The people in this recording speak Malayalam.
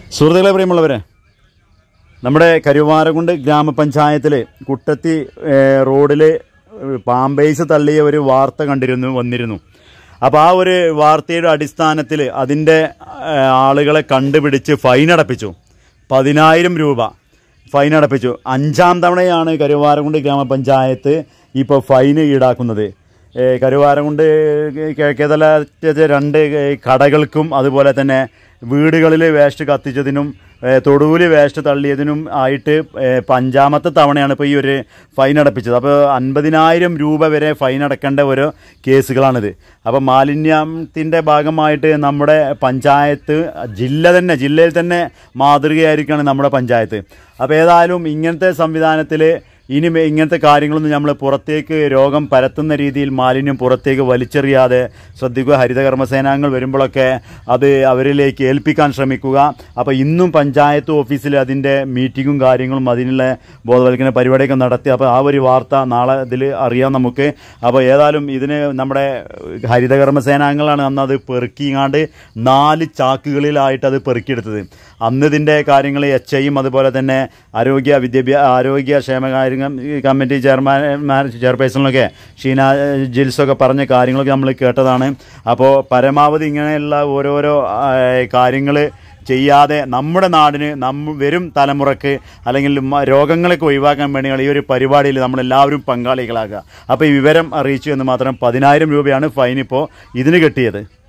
സുഹൃത്തുക്കളെ പ്രിയമുള്ളവരെ നമ്മുടെ കരുവാരകുണ്ട് ഗ്രാമപഞ്ചായത്തിൽ കുട്ടത്തി റോഡിൽ പാമ്പേഴ്സ് തള്ളിയ ഒരു വാർത്ത കണ്ടിരുന്നു വന്നിരുന്നു അപ്പോൾ ആ ഒരു വാർത്തയുടെ അടിസ്ഥാനത്തിൽ അതിൻ്റെ ഏഹ്, ആളുകളെ കണ്ടുപിടിച്ച് ഫൈൻ അടപ്പിച്ചു പതിനായിരം രൂപ ഫൈൻ അടപ്പിച്ചു അഞ്ചാം തവണയാണ് കരുവാരകുണ്ട് ഗ്രാമപഞ്ചായത്ത് ഇപ്പോൾ ഫൈൻ ഈടാക്കുന്നത് ഏഹ്, കരുവാരകുണ്ട് കിഴക്കേതല രണ്ട് കടകൾക്കും അതുപോലെ തന്നെ വീടുകളിൽ വേസ്റ്റ് കത്തിച്ചതിനും ഏഹ്, തൊടുവിൽ വേസ്റ്റ് തള്ളിയതിനും ആയിട്ട് ഏഹ്, ഇപ്പം അഞ്ചാമത്തെ തവണയാണ് ഇപ്പോൾ ഈ ഒരു ഫൈൻ അടപ്പിച്ചത് അപ്പോൾ അൻപതിനായിരം രൂപ വരെ ഫൈൻ അടക്കേണ്ട ഓരോ കേസുകളാണിത് അപ്പോൾ മാലിന്യത്തിൻ്റെ ഭാഗമായിട്ട് നമ്മുടെ പഞ്ചായത്ത് ജില്ല തന്നെ ജില്ലയിൽ തന്നെ മാതൃകയായിരിക്കുകയാണ് നമ്മുടെ പഞ്ചായത്ത് അപ്പോൾ ഏതായാലും ഇങ്ങനത്തെ സംവിധാനത്തിൽ ഇനി മേ- ഇങ്ങനത്തെ കാര്യങ്ങളൊന്നും നമ്മൾ പുറത്തേക്ക് രോഗം പരത്തുന്ന രീതിയിൽ മാലിന്യം പുറത്തേക്ക് വലിച്ചെറിയാതെ ശ്രദ്ധിക്കുക ഹരിതകർമ്മസേനാംഗങ്ങൾ വരുമ്പോഴൊക്കെ അത് അവരിലേക്ക് ഏൽപ്പിക്കാൻ ശ്രമിക്കുക അപ്പോൾ ഇന്നും പഞ്ചായത്ത് ഓഫീസിൽ അതിൻ്റെ മീറ്റിങ്ങും കാര്യങ്ങളും അതിനുള്ള ബോധവൽക്കരണ പരിപാടിയൊക്കെ നടത്തി അപ്പോൾ ആ ഒരു വാർത്ത നാളെ ഇതിൽ അറിയാം നമുക്ക് അപ്പോൾ ഏതായാലും ഇതിന് നമ്മുടെ ഹരിതകർമ്മസേനാംഗങ്ങളാണ് അന്ന് അത് പെറുക്കിങ്ങാണ്ട് നാല് ചാക്കുകളിലായിട്ട് അത് പെറുക്കിയെടുത്തത് അന്ന് ഇതിൻ്റെ കാര്യങ്ങൾ എച്ച് ഐയും അതുപോലെ തന്നെ ആരോഗ്യ വിദ്യാഭ്യാസ ആരോഗ്യ ക്ഷേമകാര്യ കമ്മിറ്റി ചെയർമാൻ ചെയർപേഴ്സണലൊക്കെ ഷീന ജിൽസൊക്കെ പറഞ്ഞ കാര്യങ്ങളൊക്കെ നമ്മൾ കേട്ടതാണ് അപ്പോൾ പരമാവധി ഇങ്ങനെയുള്ള ഓരോരോ കാര്യങ്ങൾ ചെയ്യാതെ നമ്മുടെ നാടിന് നമ്മ വരും തലമുറക്ക് അല്ലെങ്കിൽ മ- രോഗങ്ങളൊക്കെ ഒഴിവാക്കാൻ വേണ്ടിയാണ് ഈ ഒരു പരിപാടിയിൽ നമ്മളെല്ലാവരും പങ്കാളികളാകുക അപ്പോൾ ഈ വിവരം അറിയിച്ചു എന്ന് മാത്രം പതിനായിരം രൂപയാണ് ഫൈൻ ഇപ്പോൾ ഇതിന് കിട്ടിയത്